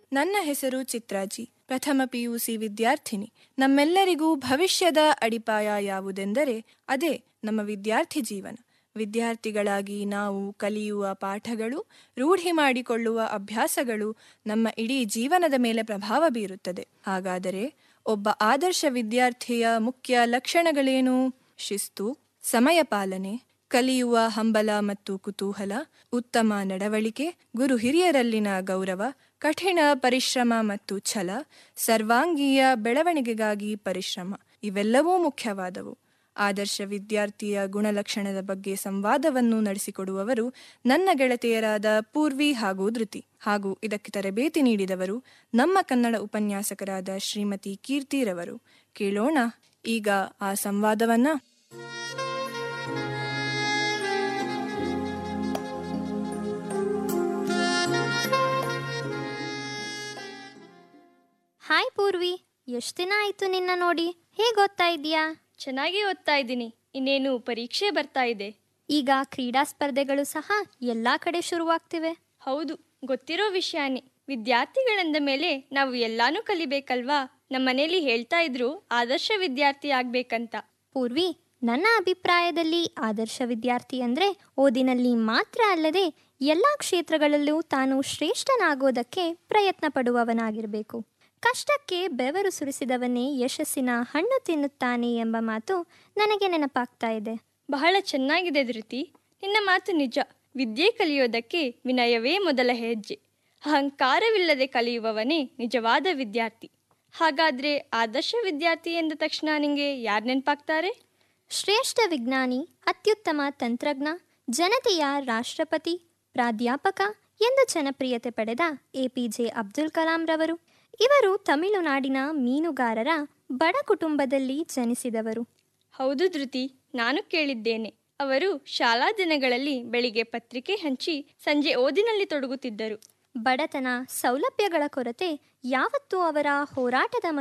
ನನ್ನ ಹೆಸರು ಚಿತ್ರಾಜಿ ಪ್ರಥಮ ಪಿಯುಸಿ ವಿದ್ಯಾರ್ಥಿನಿ ನಮ್ಮೆಲ್ಲರಿಗೂ ಭವಿಷ್ಯದ ಅಡಿಪಾಯ ಯಾವುದೆಂದರೆ ಅದೇ ನಮ್ಮ ವಿದ್ಯಾರ್ಥಿ ಜೀವನ ವಿದ್ಯಾರ್ಥಿಗಳಾಗಿ ನಾವು ಕಲಿಯುವ ಪಾಠಗಳು ರೂಢಿ ಮಾಡಿಕೊಳ್ಳುವ ಅಭ್ಯಾಸಗಳು ನಮ್ಮ ಇಡೀ ಜೀವನದ ಮೇಲೆ ಪ್ರಭಾವ ಬೀರುತ್ತದೆ ಹಾಗಾದರೆ ಒಬ್ಬ ಆದರ್ಶ ವಿದ್ಯಾರ್ಥಿಯ ಮುಖ್ಯ ಲಕ್ಷಣಗಳೇನು ಶಿಸ್ತು ಸಮಯ ಪಾಲನೆ ಕಲಿಯುವ ಹಂಬಲ ಮತ್ತು ಕುತೂಹಲ ಉತ್ತಮ ನಡವಳಿಕೆ ಗುರು ಹಿರಿಯರಲ್ಲಿನ ಗೌರವ ಕಠಿಣ ಪರಿಶ್ರಮ ಮತ್ತು ಛಲ ಸರ್ವಾಂಗೀಯ ಬೆಳವಣಿಗೆಗಾಗಿ ಪರಿಶ್ರಮ ಇವೆಲ್ಲವೂ ಮುಖ್ಯವಾದವು ಆದರ್ಶ ವಿದ್ಯಾರ್ಥಿಯ ಗುಣಲಕ್ಷಣದ ಬಗ್ಗೆ ಸಂವಾದವನ್ನು ನಡೆಸಿಕೊಡುವವರು ನನ್ನ ಗೆಳತಿಯರಾದ ಪೂರ್ವಿ ಹಾಗೂ ಧೃತಿ ಹಾಗೂ ಇದಕ್ಕೆ ತರಬೇತಿ ನೀಡಿದವರು ನಮ್ಮ ಕನ್ನಡ ಉಪನ್ಯಾಸಕರಾದ ಶ್ರೀಮತಿ ಕೀರ್ತಿರವರು ಕೇಳೋಣ ಈಗ ಆ ಸಂವಾದವನ್ನ ಹಾಯ್ ಪೂರ್ವಿ ಎಷ್ಟು ದಿನ ಆಯ್ತು ನಿನ್ನ ನೋಡಿ ಹೇಗೆ ಓದ್ತಾ ಇದೀಯಾ ಚೆನ್ನಾಗಿ ಓದ್ತಾ ಇದ್ದೀನಿ ಇನ್ನೇನು ಪರೀಕ್ಷೆ ಬರ್ತಾ ಇದೆ ಈಗ ಕ್ರೀಡಾ ಸ್ಪರ್ಧೆಗಳು ಸಹ ಎಲ್ಲಾ ಕಡೆ ಶುರುವಾಗ್ತಿವೆ ಹೌದು ಗೊತ್ತಿರೋ ವಿಷಯನೇ ವಿದ್ಯಾರ್ಥಿಗಳಂದ ಮೇಲೆ ನಾವು ಎಲ್ಲಾನು ಕಲಿಬೇಕಲ್ವಾ ನಮ್ಮ ಮನೇಲಿ ಹೇಳ್ತಾ ಇದ್ರು ಆದರ್ಶ ವಿದ್ಯಾರ್ಥಿ ಆಗ್ಬೇಕಂತ ಪೂರ್ವಿ ನನ್ನ ಅಭಿಪ್ರಾಯದಲ್ಲಿ ಆದರ್ಶ ವಿದ್ಯಾರ್ಥಿ ಅಂದ್ರೆ ಓದಿನಲ್ಲಿ ಮಾತ್ರ ಅಲ್ಲದೆ ಎಲ್ಲ ಕ್ಷೇತ್ರಗಳಲ್ಲೂ ತಾನು ಶ್ರೇಷ್ಠನಾಗೋದಕ್ಕೆ ಪ್ರಯತ್ನ ಪಡುವವನಾಗಿರಬೇಕು ಕಷ್ಟಕ್ಕೆ ಬೆವರು ಸುರಿಸಿದವನೇ ಯಶಸ್ಸಿನ ಹಣ್ಣು ತಿನ್ನುತ್ತಾನೆ ಎಂಬ ಮಾತು ನನಗೆ ನೆನಪಾಗ್ತಾ ಇದೆ ಬಹಳ ಚೆನ್ನಾಗಿದೆ ಧೃತಿ ನಿನ್ನ ಮಾತು ನಿಜ ವಿದ್ಯೆ ಕಲಿಯೋದಕ್ಕೆ ವಿನಯವೇ ಮೊದಲ ಹೆಜ್ಜೆ ಅಹಂಕಾರವಿಲ್ಲದೆ ಕಲಿಯುವವನೇ ನಿಜವಾದ ವಿದ್ಯಾರ್ಥಿ ಹಾಗಾದ್ರೆ ಆದರ್ಶ ವಿದ್ಯಾರ್ಥಿ ಎಂದ ತಕ್ಷಣ ನಿಂಗೆ ಯಾರು ನೆನಪಾಗ್ತಾರೆ ಶ್ರೇಷ್ಠ ವಿಜ್ಞಾನಿ ಅತ್ಯುತ್ತಮ ತಂತ್ರಜ್ಞ ಜನತೆಯ ರಾಷ್ಟ್ರಪತಿ ಪ್ರಾಧ್ಯಾಪಕ ಎಂದು ಜನಪ್ರಿಯತೆ ಪಡೆದ ಎಪಿಜೆ ಅಬ್ದುಲ್ ಕಲಾಂ ರವರು ಇವರು ತಮಿಳುನಾಡಿನ ಮೀನುಗಾರರ ಬಡ ಕುಟುಂಬದಲ್ಲಿ ಜನಿಸಿದವರು ಹೌದು ಧೃತಿ ನಾನು ಕೇಳಿದ್ದೇನೆ ಅವರು ಶಾಲಾ ದಿನಗಳಲ್ಲಿ ಬೆಳಿಗ್ಗೆ ಪತ್ರಿಕೆ ಹಂಚಿ ಸಂಜೆ ಓದಿನಲ್ಲಿ ತೊಡಗುತ್ತಿದ್ದರು ಬಡತನ ಸೌಲಭ್ಯಗಳ ಕೊರತೆ ಯಾವತ್ತೂ ಅವರ ಹೋರಾಟದ